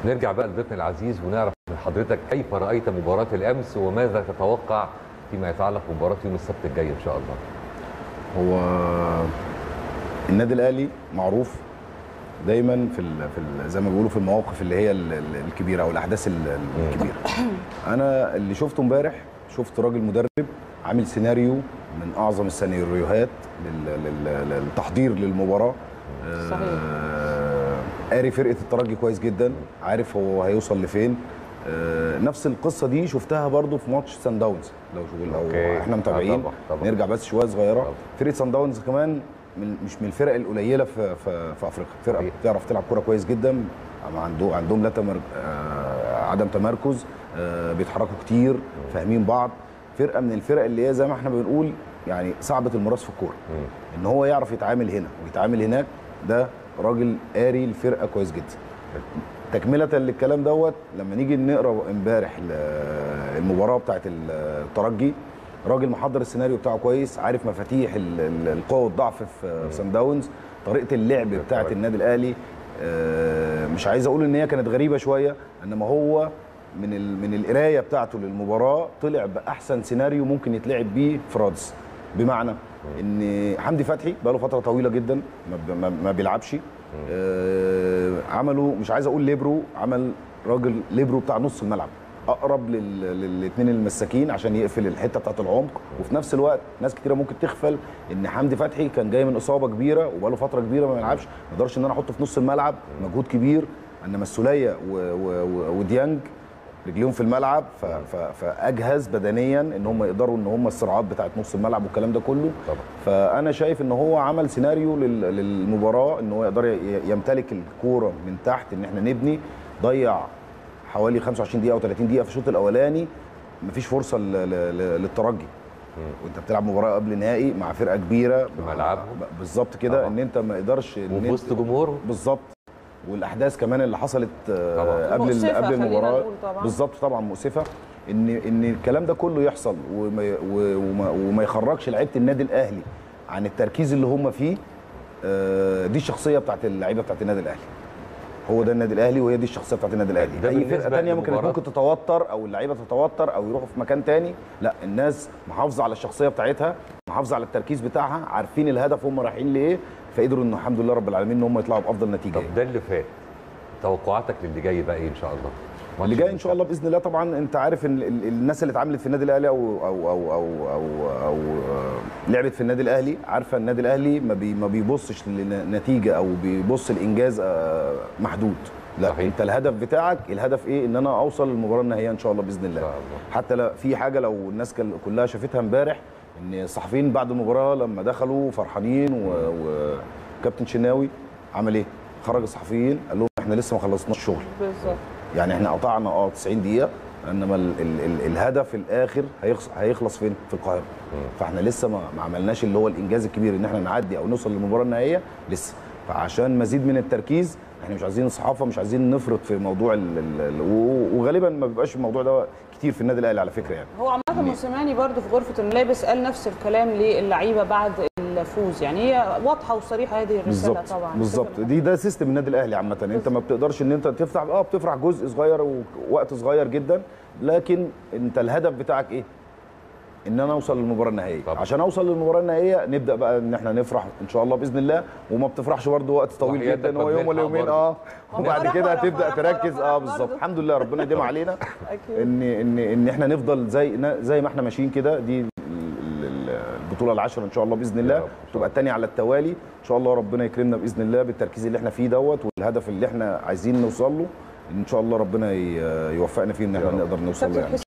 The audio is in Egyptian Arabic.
نرجع بقى لضيفنا العزيز ونعرف من حضرتك كيف رايت مباراه الامس وماذا تتوقع فيما يتعلق بمباراه يوم السبت الجاي ان شاء الله هو النادي الاهلي معروف دايما في ال في ال زي ما بيقولوا في المواقف اللي هي ال- ال- الكبيره او الاحداث ال- الكبيره انا اللي شفته امبارح شفت راجل مدرب عامل سيناريو من اعظم السيناريوهات لل- لل- للتحضير للمباراه صحيح. آه، قاري فرقه الترجي كويس جدا عارف هو هيوصل لفين آه، نفس القصه دي شفتها برضو في ماتش سان داونز لو لو أوكي. احنا آه، متابعين طبعاً، طبعاً. نرجع بس شويه صغيره طبعاً. فرقه سان داونز كمان من مش من الفرق القليله في في, في افريقيا فرقه صحيح. بتعرف تلعب كوره كويس جدا عندهم عندهم لا تمر... آه عدم تمركز آه بيتحركوا كتير فاهمين بعض فرقه من الفرق اللي هي زي ما احنا بنقول يعني صعبه المراس في الكوره ان هو يعرف يتعامل هنا ويتعامل هناك ده راجل قاري الفرقه كويس جدا تكمله للكلام دوت لما نيجي نقرا امبارح ل- المباراه بتاعت الترجي راجل محضر السيناريو بتاعه كويس عارف مفاتيح ال- ال- القوه والضعف في في سان داونز طريقه اللعب بتاعت النادي الاهلي آه، مش عايز اقول ان هي كانت غريبه شويه انما هو من ال- من القرايه بتاعته للمباراه طلع باحسن سيناريو ممكن يتلعب بيه في رادس بمعنى ان حمدي فتحي بقاله فتره طويله جدا ما ب- ما, ما بيلعبش آه عملوا مش عايز اقول ليبرو عمل راجل ليبرو بتاع نص الملعب اقرب للاثنين المساكين عشان يقفل الحته بتاعت العمق وفي نفس الوقت ناس كتيره ممكن تغفل ان حمدي فتحي كان جاي من اصابه كبيره وبقاله فتره كبيره ما بيلعبش ما اقدرش ان انا احطه في نص الملعب مجهود كبير انما السوليه و- و- و- وديانج رجليهم في الملعب ف- ف- فاجهز بدنيا ان هم يقدروا ان هم الصراعات بتاعت نص الملعب والكلام ده كله طبعا. فانا شايف ان هو عمل سيناريو لل- للمباراه ان هو يقدر ي- يمتلك الكوره من تحت ان احنا نبني ضيع حوالي 25 دقيقه او 30 دقيقه في الشوط الاولاني مفيش فرصه ل- ل- ل- للترجي وانت بتلعب مباراه قبل نهائي مع فرقه كبيره في ملعبهم. ب- بالظبط كده طبعا. ان انت ما يقدرش ان وفي انت- وسط جمهوره بالظبط والاحداث كمان اللي حصلت آه، طبعاً. قبل ال- مؤسفة قبل خلينا المباراه نقول طبعاً. بالظبط طبعا مؤسفه ان ان الكلام ده كله يحصل وما و- وما, وما يخرجش لعيبه النادي الاهلي عن التركيز اللي هم فيه آه، دي الشخصيه بتاعت اللعيبه بتاعت النادي الاهلي هو ده النادي الاهلي وهي دي الشخصيه بتاعت النادي الاهلي ده اي بالنسبة فرقه تانية ممكن للمباراة. ممكن تتوتر او اللعيبه تتوتر او يروحوا في مكان تاني لا الناس محافظه على الشخصيه بتاعتها محافظه على التركيز بتاعها عارفين الهدف هم رايحين لايه فقدروا انه الحمد لله رب العالمين ان هم يطلعوا بافضل نتيجه طب يعني. ده اللي فات توقعاتك للي جاي بقى ايه ان شاء الله اللي جاي ان شاء الله باذن الله طبعا انت عارف ان ال- ال- الناس اللي اتعاملت في النادي الاهلي او او او او او, أو آه، لعبت في النادي الاهلي عارفه النادي الاهلي ما, بي ما بيبصش لنتيجه او بيبص لانجاز آه، محدود لا صحيح. انت الهدف بتاعك الهدف ايه ان انا اوصل للمباراه النهائيه ان شاء الله باذن الله إن شاء الله. حتى لا في حاجه لو الناس كل- كلها شافتها امبارح ان الصحفيين بعد المباراه لما دخلوا فرحانين و- وكابتن شناوي عمل ايه خرج الصحفيين قال لهم احنا لسه ما خلصناش الشغل بالظبط يعني احنا قطعنا اه 90 دقيقه انما ال ال ال الهدف الاخر هيخلص هيخلص فين في القاهره فاحنا لسه ما, ما عملناش اللي هو الانجاز الكبير ان احنا نعدي او نوصل للمباراه النهائيه لسه فعشان مزيد من التركيز احنا مش عايزين الصحافه مش عايزين نفرط في موضوع ال ال ال و- وغالبا ما بيبقاش الموضوع ده كتير في النادي الاهلي على فكره يعني هو عامة موسيماني برضه في غرفة الملابس قال نفس الكلام للعيبة بعد الفوز يعني هي واضحة وصريحة هذه الرسالة بالظبط طبعا بالظبط دي ده سيستم النادي الاهلي عامه انت ما بتقدرش ان انت تفتح اه بتفرح جزء صغير ووقت صغير جدا لكن انت الهدف بتاعك ايه ان انا اوصل للمباراه النهائيه طبعا. عشان اوصل للمباراه النهائيه نبدا بقى ان احنا نفرح ان شاء الله باذن الله وما بتفرحش برده وقت طويل وحياتك جدا هو يوم ولا والملحق يومين برضه. اه وبعد فرح كده فرح هتبدا فرح تركز فرح اه برضه. بالظبط الحمد لله ربنا يديم علينا أكيد. ان ان ان احنا نفضل زي زي ما احنا ماشيين كده دي ال- ال- البطوله العاشره ان شاء الله باذن يا الله رب، إن شاء تبقى الثانيه على التوالي ان شاء الله ربنا يكرمنا باذن الله بالتركيز اللي احنا فيه دوت والهدف اللي احنا عايزين نوصل له ان شاء الله ربنا ي- يوفقنا فيه ان يا احنا رب. نقدر نوصل له كابتن يعني